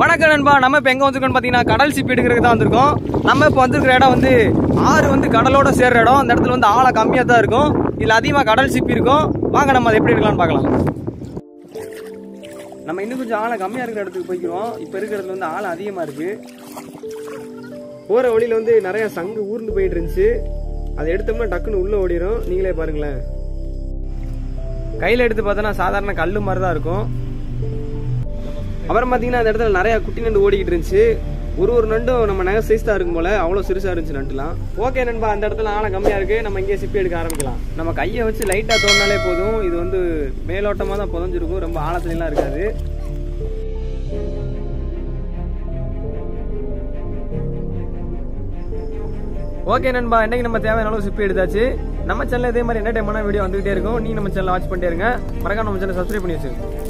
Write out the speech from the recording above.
வணக்கம் நண்பா நம்ம இப்போ எங்கே வந்திருக்கோம்னு பார்த்தீங்கன்னா கடல் சிப்பி எடுக்கிறதுக்கு தான் வந்திருக்கோம் நம்ம இப்போ வந்திருக்கிற இடம் வந்து ஆறு வந்து கடலோட சேர்ற இடம் அந்த இடத்துல வந்து ஆழம் கம்மியாக தான் இருக்கும் இதில் அதிகமாக கடல் சிப்பி இருக்கும் வாங்க நம்ம அதை எப்படி எடுக்கலாம்னு பார்க்கலாம் நம்ம இன்னும் கொஞ்சம் ஆழம் கம்மியாக இருக்கிற இடத்துக்கு போய்க்கிறோம் இப்போ இருக்கிறதுல வந்து ஆழம் அதிகமாக இருக்குது போகிற வழியில் வந்து நிறைய சங்கு ஊர்ந்து போயிட்டு இருந்துச்சு அதை எடுத்தோம்னா டக்குன்னு உள்ளே ஓடிடும் நீங்களே பாருங்களேன் கையில் எடுத்து பார்த்தோன்னா சாதாரண கல் மாதிரி தான் இருக்கும் அப்புறம் பார்த்தீங்கன்னா அந்த இடத்துல நிறைய குட்டி நண்டு ஓடிக்கிட்டு இருந்துச்சு ஒரு ஒரு நண்டும் நம்ம நகை சைஸ் தான் இருக்கும் போல அவ்வளோ சிறுசாக இருந்துச்சு நண்டுலாம் ஓகே நண்பா அந்த இடத்துல ஆழம் கம்மியாக இருக்கு நம்ம இங்கேயே சிப்பி எடுக்க ஆரம்பிக்கலாம் நம்ம கையை வச்சு லைட்டாக தோணினாலே போதும் இது வந்து மேலோட்டமாக தான் புதஞ்சிருக்கும் ரொம்ப ஆழத்துலலாம் இருக்காது ஓகே நண்பா இன்னைக்கு நம்ம தேவையான அளவு சிப்பி எடுத்தாச்சு நம்ம சேனல் இதே மாதிரி என்ன டைமான வீடியோ வந்துகிட்டே இருக்கும் நீங்க நம்ம சேனல் வாட்ச் பண்ணிட்டே இருங்க மறக்காம நம்ம சேனல் சப்ஸ்கிரைப் பண்ணி வச்சுக்கோங்க